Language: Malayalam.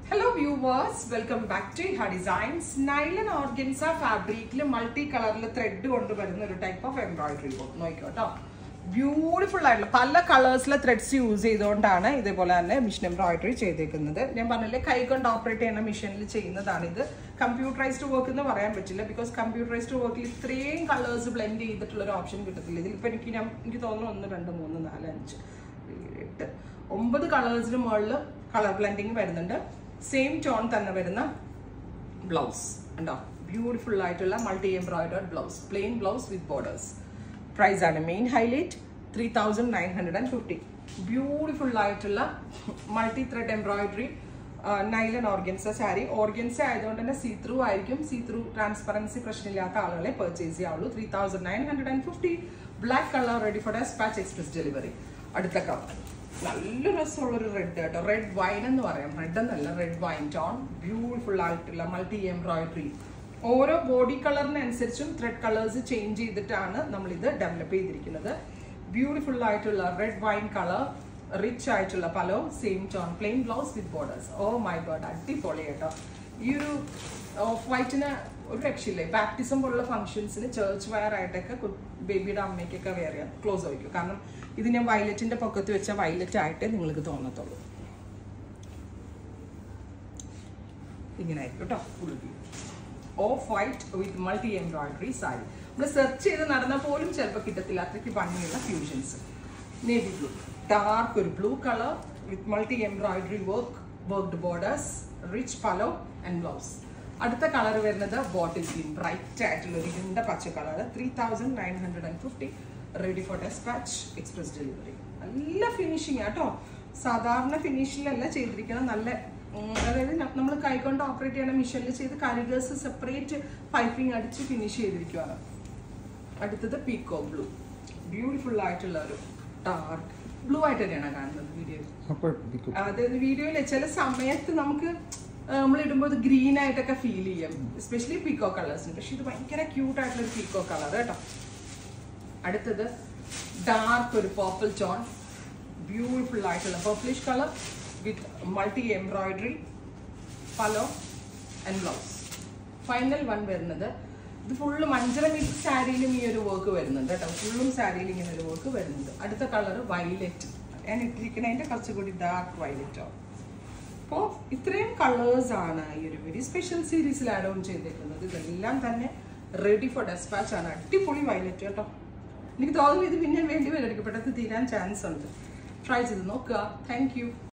hello viewers welcome back to ഹ ഡിസൈൻസ് നൈലൻ ഓർഗൻസ ഫാബ്രിക്കിൽ മൾട്ടി കളറിൽ ത്രെഡ് കൊണ്ടുവരുന്ന ഒരു ടൈപ്പ് ഓഫ് എംബ്രോയിഡറി ബോട്ട് നോക്കിക്കോട്ടോ ബ്യൂട്ടിഫുൾ ആയിട്ടുള്ള പല കളേഴ്സിലെ ത്രെഡ്സ് യൂസ് ചെയ്തുകൊണ്ടാണ് ഇതേപോലെ തന്നെ മിഷൻ എംബ്രോയിഡറി ചെയ്തേക്കുന്നത് ഞാൻ പറഞ്ഞില്ലേ കൈ കൊണ്ട് ഓപ്പറേറ്റ് ചെയ്യുന്ന മെഷീനിൽ ചെയ്യുന്നതാണ് ഇത് കമ്പ്യൂട്ടറൈസ്ഡ് വർക്ക് എന്ന് പറയാൻ പറ്റില്ല ബിക്കോസ് കമ്പ്യൂട്ടറൈസ്ഡ് വർക്കിൽ ഇത്രയും കളേഴ്സ് ബ്ലെൻഡ് ചെയ്തിട്ടുള്ള ഒരു ഓപ്ഷൻ കിട്ടത്തില്ല ഇതിലിപ്പോൾ എനിക്ക് ഞാൻ എനിക്ക് തോന്നുന്നു ഒന്ന് രണ്ട് മൂന്ന് നാല് അഞ്ച് ഏഴ്, എട്ട് ഒമ്പത് കളേഴ്സിന് മുകളിൽ കളർ ബ്ലെൻഡിങ് വരുന്നുണ്ട് സെയിം ടോൺ തന്നെ വരുന്ന ബ്ലൗസ് ഉണ്ടോ ബ്യൂട്ടിഫുൾ ആയിട്ടുള്ള multi embroidered blouse plain blouse with borders price ആണ് main highlight three thousand nine hundred and fifty beautiful ആയിട്ടുള്ള multi thread embroidery nylon organza sari organza ആയതുകൊണ്ട് തന്നെ സീ ത്രൂ ആയിരിക്കും സീ ത്രൂ ട്രാൻസ്പെറൻസി പ്രശ്നമില്ലാത്ത ആളുകളെ പർച്ചേസ് ചെയ്യാവുള്ളൂ three thousand nine hundred and fifty black colour ready for dispatch express delivery അടുത്ത കളർ നല്ല രസമുള്ളൊരു റെഡ് കേട്ടോ റെഡ് വൈൻ എന്ന് പറയാം റെഡ് എന്നല്ല റെഡ് വൈൻ ടോൺ ബ്യൂട്ടിഫുൾ ആയിട്ടുള്ള മൾട്ടി എംബ്രോയിഡറി ഓരോ ബോഡി കളറിനനുസരിച്ചും ത്രെഡ് കളേഴ്സ് ചേഞ്ച് ചെയ്തിട്ടാണ് നമ്മൾ ഇത് ഡെവലപ്പ് ചെയ്തിരിക്കുന്നത് ബ്യൂട്ടിഫുൾ ആയിട്ടുള്ള റെഡ് വൈൻ കളർ റിച്ച് ആയിട്ടുള്ള pallu same tone plain blouse with borders oh my God അടിപൊളി കേട്ടോ ഈ ഒരു ഓഫ് വൈറ്റിന് ഒരു രക്ഷയില്ലേ ബാപ്റ്റിസം പോലുള്ള ഫംഗ്ഷൻസിന് ചേർച്ച് വയർ ആയിട്ടൊക്കെ കു- ബേബിയുടെ അമ്മയ്ക്കൊക്കെ വെയർ ചെയ്യാം ക്ലോസ് വയ്ക്കും കാരണം ഇത് ഞാൻ വയലറ്റിന്റെ പൊക്കത്ത് വെച്ച വയലറ്റ് ആയിട്ടേ നിങ്ങൾക്ക് തോന്നത്തുള്ളൂ ഇങ്ങനെ ആയിരിക്കും കേട്ടോ full view of white with multi embroidery sari നമ്മൾ സെർച്ച് ചെയ്ത് നടന്നാൽ പോലും ചിലപ്പോൾ കിട്ടത്തില്ല അത്രയ്ക്ക് ഭംഗിയുള്ള ഫ്യൂഷൻസ് നേവി ബ്ലൂ ഡാർക്ക് ഒരു blue colour with multi embroidery work worked borders rich pallu and blouse അടുത്ത കളർ വരുന്നത് ബോട്ടിൽ ഗ്രീൻ ബ്രൈറ്റ് ആയിട്ടുള്ള ഒരു ഇരുണ്ട പച്ച colour three thousand nine hundred and fifty ready for dispatch express delivery നല്ല ഫിനിഷിങ് ആട്ടോ സാധാരണ ഫിനിഷിലല്ല ചെയ്തിരിക്കണം നല്ല ഉം, അതായത് നമ്മൾ കൈകൊണ്ട് ഓപ്പറേറ്റ് ചെയ്യണ മെഷീനിൽ ചെയ്ത് കാരിഗേഴ്സ് സെപ്പറേറ്റ് പൈപ്പിംഗ് അടിച്ച് ഫിനിഷ് ചെയ്തിരിക്കുവാണ് അടുത്തത് പീക്കോ ബ്ലൂ ബ്യൂട്ടിഫുൾ ആയിട്ടുള്ള ഒരു ഡാർക്ക് ബ്ലൂ ആയിട്ട് തന്നെയാണ് കാണുന്നത് വീഡിയോയിൽ അതായത് വീഡിയോയിൽ ചില സമയത്ത് നമുക്ക് നമ്മൾ ഇടുമ്പോൾ ഇത് ഗ്രീൻ ആയിട്ടൊക്കെ ഫീൽ ചെയ്യും എസ്പെഷ്യലി പീക്കോ കളേഴ്സിന് പക്ഷെ ഇത് ഭയങ്കര ക്യൂട്ട് ആയിട്ടുള്ള ഒരു പീക്കോ കളർ കേട്ടോ അടുത്തത് ഡാർക്ക് ഒരു പർപ്പിൾ ടോൺ ബ്യൂട്ടിഫുൾ ആയിട്ടുള്ള purplish colour with multi embroidery pallu and blouse final one വരുന്നത് ഇത് ഫുള്ള് മഞ്ചള മീറ്റ് സാരിയിലും ഈ ഒരു വർക്ക് വരുന്നുണ്ട് കേട്ടോ ഫുള്ളും സാരിയിൽ ഇങ്ങനെ ഒരു വർക്ക് വരുന്നുണ്ട് അടുത്ത കളർ വയലറ്റ് ഞാൻ ഇട്ടിരിക്കുന്നതിൻ്റെ കുറച്ചുകൂടി ഡാർക്ക് വയലറ്റോ അപ്പോൾ ഇത്രയും കളേഴ്സ് ആണ് ഈ ഒരു വെരി സ്പെഷ്യൽ സീരീസിൽ ആഡ് ഓൺ ചെയ്തേക്കുന്നത് ഇതെല്ലാം തന്നെ റെഡി ഫോർ ഡെസ്പാച്ച് ആണ് അടിപൊളി വയലറ്റ് കേട്ടോ എനിക്ക് തോന്നുന്നു ഇത് പിന്നെ വേണ്ടി വരും എനിക്ക് പെട്ടെന്ന് തീരാൻ ചാൻസ് ഉണ്ട് ട്രൈ ചെയ്ത് നോക്കുക താങ്ക് യു